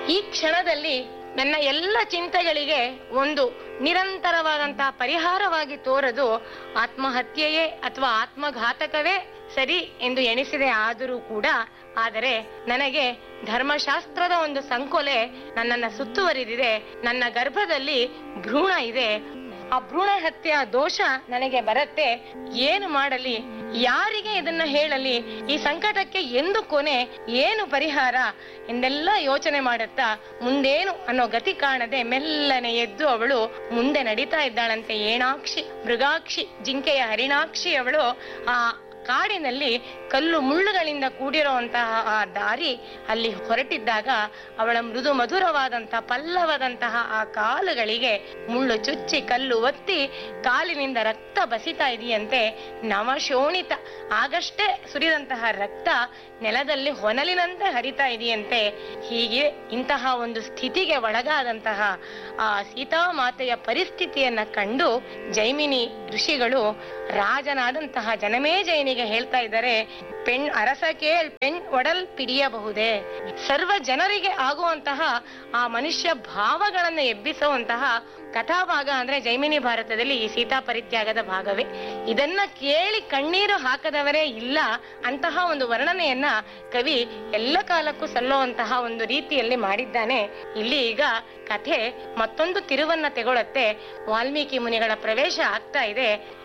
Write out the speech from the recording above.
ಈ ಕ್ಷಣದಲ್ಲಿ ನನ್ನ ಎಲ್ಲ ಚಿಂತೆಗಳಿಗೆ ಒಂದು ನಿರಂತರವಾದಂತಹ ಪರಿಹಾರವಾಗಿ ತೋರದು ಆತ್ಮಹತ್ಯೆಯೇ ಅಥವಾ ಆತ್ಮಘಾತಕವೇ ಸರಿ ಎಂದು ಎಣಿಸಿದೆ ಆದರೂ ಕೂಡ ಆದರೆ ನನಗೆ ಧರ್ಮಶಾಸ್ತ್ರದ ಒಂದು ಸಂಕೊಲೆ ನನ್ನನ್ನ ಸುತ್ತುವರಿದಿದೆ ನನ್ನ ಗರ್ಭದಲ್ಲಿ ಭ್ರೂಣ ಇದೆ ಆ ಭ್ರೂಣ ಹತ್ಯೆಯ ದೋಷ ನನಗೆ ಬರತ್ತೆ ಏನು ಮಾಡಲಿ ಯಾರಿಗೆ ಇದನ್ನ ಹೇಳಲಿ ಈ ಸಂಕಟಕ್ಕೆ ಎಂದು ಕೊನೆ ಏನು ಪರಿಹಾರ ಎಂದೆಲ್ಲ ಯೋಚನೆ ಮಾಡುತ್ತಾ ಮುಂದೇನು ಅನ್ನೋ ಗತಿ ಕಾಣದೆ ಮೆಲ್ಲನೆ ಎದ್ದು ಅವಳು ಮುಂದೆ ನಡೀತಾ ಇದ್ದಾಳಂತೆ ಏಣಾಕ್ಷಿ ಮೃಗಾಕ್ಷಿ ಜಿಂಕೆಯ ಹರಿಣಾಕ್ಷಿ ಅವಳು ಆ ಕಾಡಿನಲ್ಲಿ ಕಲ್ಲು ಮುಳ್ಳುಗಳಿಂದ ಕೂಡಿರುವಂತಹ ಆ ದಾರಿ ಅಲ್ಲಿ ಹೊರಟಿದ್ದಾಗ ಅವಳ ಮೃದು ಮಧುರವಾದಂತಹ ಪಲ್ಲವದಂತಹ ಆ ಕಾಲುಗಳಿಗೆ ಮುಳ್ಳು ಚುಚ್ಚಿ ಕಲ್ಲು ಒತ್ತಿ ಕಾಲಿನಿಂದ ರಕ್ತ ಬಸಿತಾ ಇದೆಯಂತೆ ನವಶೋಣಿತ ಆಗಷ್ಟೇ ಸುರಿದಂತಹ ರಕ್ತ ನೆಲದಲ್ಲಿ ಹೊನಲಿನಂತೆ ಹರಿತಾ ಇದೆಯಂತೆ ಹೀಗೆ ಇಂತಹ ಒಂದು ಸ್ಥಿತಿಗೆ ಒಳಗಾದಂತಹ ಆ ಸೀತಾಮಾತೆಯ ಪರಿಸ್ಥಿತಿಯನ್ನ ಕಂಡು ಜೈಮಿನಿ ಋಷಿಗಳು ರಾಜನಾದಂತಹ ಜನಮೇಜಯನಿಗೆ ಹೇಳ್ತಾ ಇದ್ದಾರೆ ಪೆಣ್ ಅರಸ ಕೇಳ್ ಪೆಣ್ ಒಡಲ್ ಪಿಡಿಯಬಹುದೇ ಸರ್ವ ಜನರಿಗೆ ಆಗುವಂತಹ ಆ ಮನುಷ್ಯ ಭಾವಗಳನ್ನ ಎಬ್ಬಿಸುವಂತಹ ಕಥಾಭಾಗ ಅಂದ್ರೆ ಜೈಮಿನಿ ಭಾರತದಲ್ಲಿ ಈ ಸೀತಾ ಪರಿತ್ಯಾಗದ ಭಾಗವೇ ಇದನ್ನ ಕೇಳಿ ಕಣ್ಣೀರು ಹಾಕದವರೇ ಇಲ್ಲ ಅಂತಹ ಒಂದು ವರ್ಣನೆಯನ್ನ ಕವಿ ಎಲ್ಲ ಕಾಲಕ್ಕೂ ಸಲ್ಲುವಂತಹ ಒಂದು ರೀತಿಯಲ್ಲಿ ಮಾಡಿದ್ದಾನೆ ಇಲ್ಲಿ ಈಗ ಕಥೆ ಮತ್ತೊಂದು ತಿರುವನ್ನ ತೆಗೊಳತ್ತೆ ವಾಲ್ಮೀಕಿ ಮುನಿಗಳ ಪ್ರವೇಶ ಆಗ್ತಾ ಇದೆ